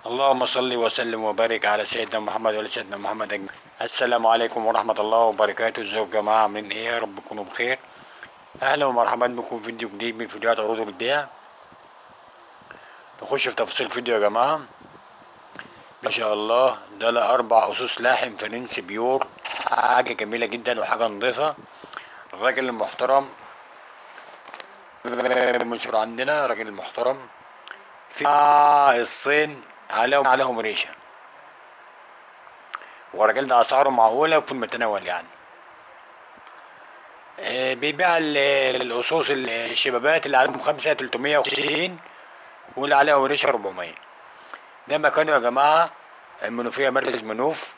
اللهم صل وسلم وبارك على سيدنا محمد وعلى سيدنا محمد أجمعين السلام عليكم ورحمة الله وبركاته ازيكم يا جماعة عاملين ايه يا رب تكونوا بخير اهلا ومرحبا بكم في فيديو جديد من فيديوهات عروض البيع نخش في تفاصيل الفيديو يا جماعة ما شاء الله ده لا اربع اسس لاحم فرنسي بيور حاجة جميلة جدا وحاجة نظيفة الراجل المحترم المنشور عندنا راجل محترم في الصين عليهم عليهم ريشة والراجل ده أسعاره معقولة وفي المتناول يعني آه، بيبيع ال- الأصوص الشبابات اللي عليهم خمسة تلتمية وستين واللي عليهم ريشة ربعمية ده مكانه يا جماعة المنوفية مركز منوف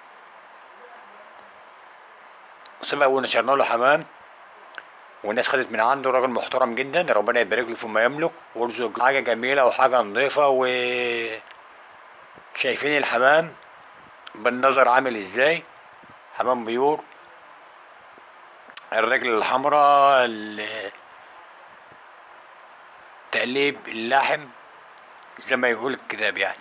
سبق ونشرنا له حمام والناس خدت من عنده راجل محترم جدا ربنا يبارك له فيما يملك ويرزق حاجة جميلة وحاجة نظيفة و شايفين الحمام بالنظر عامل ازاي حمام بيور الرجل الحمراء ال- تقليب اللحم زي ما يقول الكتاب يعني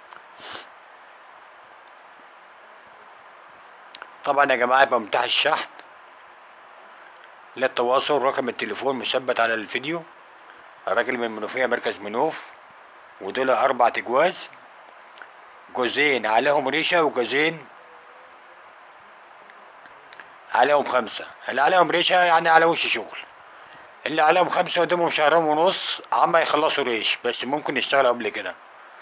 طبعا يا جماعة يبقى متاح الشحن للتواصل رقم التليفون مثبت على الفيديو الراجل من منوفية مركز منوف ودول أربع تجواز جوزين عليهم ريشة وجوزين عليهم خمسة اللي عليهم ريشة يعني على وش شغل اللي عليهم خمسة قدامهم شهرين ونص عما يخلصوا ريش بس ممكن يشتغلوا قبل كده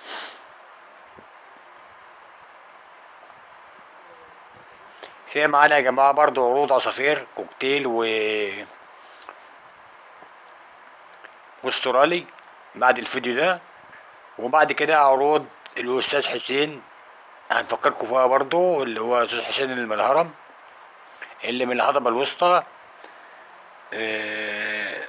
في معانا يا جماعة برضو عروض عصافير كوكتيل و واسترالي بعد الفيديو ده وبعد كده عروض الأستاذ حسين هنفكركم فيها برضو اللي هو أستاذ حسين اللي من الهرم اللي من الهضبة الوسطى آه،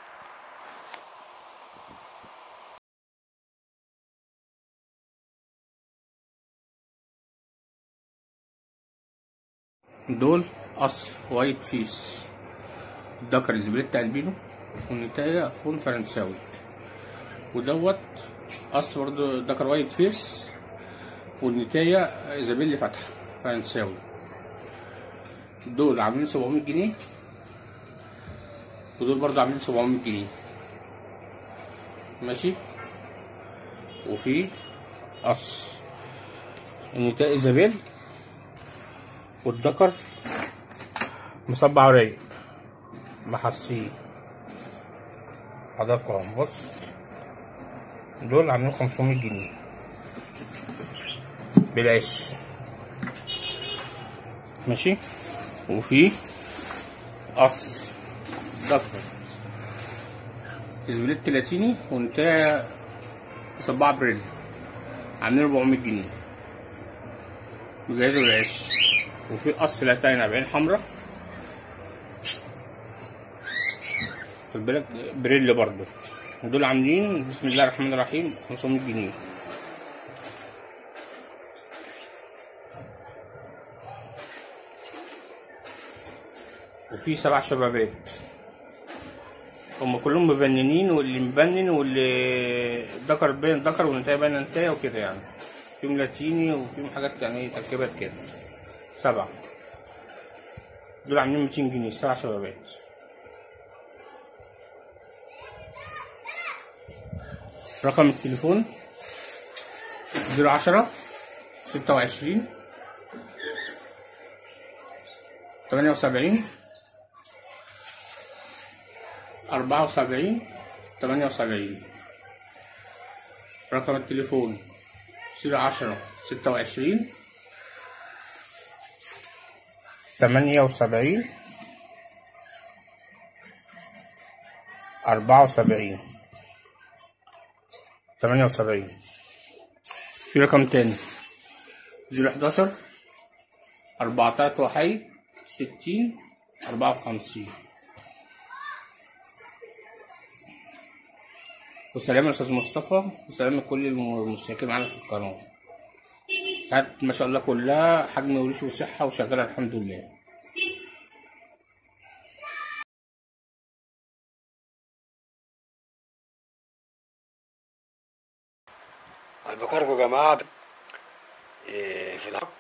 دول قصر وايت فيس الدكر زبلت البينو والنتاية فون فرنساوي ودوت قصر برضه دكر وايت فيس والنتاية زبيلي فتح فرنساوي دول عاملين 700 جنيه ودول برضه عاملين 700 جنيه ماشي وفي قص النتاية ايزابيل والذكر مصبع رايق محسيه حضرتك اهو بص دول عاملين 500 جنيه بالعيش ماشي وفي قص ذكر اسبليت لاتيني وانتهى مصبعة بريل عاملين 400 جنيه بجهاز العيش وفي قص لاتين عين حمرا خد بالك بريل برضه دول عاملين بسم الله الرحمن الرحيم 500 جنيه وفي سبع شبابات هم كلهم مبننين واللي مبنن واللي ذكر باين ذكر والنتايه باين انتايه وكده يعني فيهم لاتيني وفيهم حاجات يعني تركيبات كده سبعة دول عاملين 200 جنيه سبع شبابات رقم التليفون زيرو عشرة ستة وعشرين تمانية وسبعين أربعة وسبعين تمانية وسبعين رقم التليفون زيرو عشرة ستة وعشرين تمانية وسبعين أربعة وسبعين تمانية وسبعين في رقم تاني زيرو حداشر أربعتاشر وحيد ستين أربعة وخمسين وسلام يا أستاذ مصطفى وسلام لكل المشتركين معانا في القناة هات ما شاء الله كلها حجم وريش وصحة وشغالة الحمد لله أفكركم يا جماعة إيه، في الحرب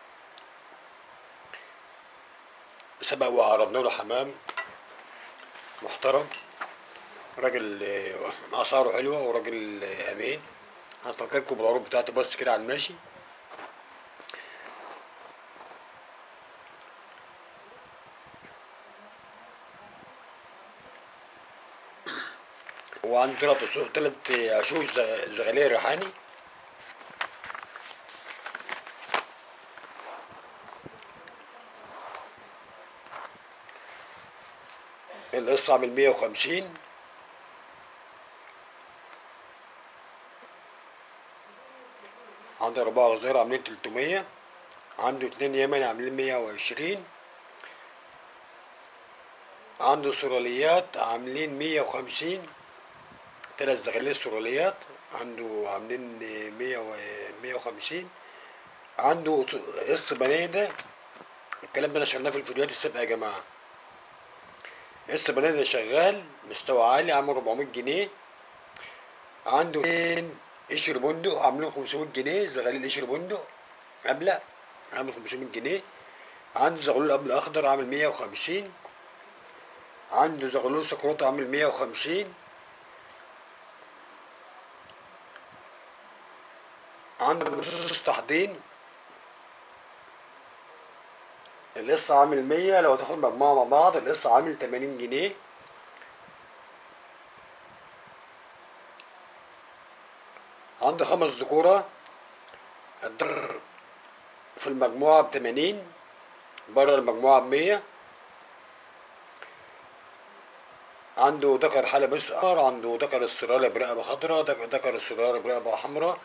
سبق وعرضنا له حمام محترم راجل آه، اسعاره حلوه وراجل آه، امين هفكركم بالعروض بتاعته بس كده على الماشي وعنده تلات أصو- تلات عشوش ز- زغالية ريحاني القصة عامل مية وخمسين عنده أربعة غزارة عاملين تلتمية عنده اتنين يمني عاملين مية وعشرين عنده سوراليات عاملين مية وخمسين تلات زغالية سوراليات عنده عاملين مية و مية وخمسين عنده قص بنادة الكلام ده نشرناه في الفيديوهات السابقة يا جماعة قص بنادة شغال مستوى عالي عامل 400 جنيه عنده اتنين قشر بندق عاملين 500 جنيه زغاليل قشر بندق قبلة عامل 500 جنيه عنده زغلول قبل أخضر عامل 150 عنده زغلول سكروت عامل 150 عنده نصوص تحضين القصة عامل 100 لو هتاخد مجموعة مع بعض القصة عامل 80 جنيه عنده خمس ذكورة الدر في المجموعة بتمانين بره المجموعة بمية عنده ذكر حلب أسقر عنده ذكر السرالة برقبة خضراء ذك- ذكر السرالة برقبة حمراء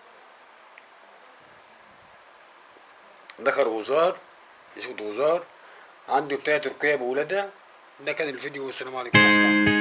ذكر وزار اسود وزار عنده بتاعة تركيا بولادها ده كان الفيديو والسلام عليكم ورحمة الله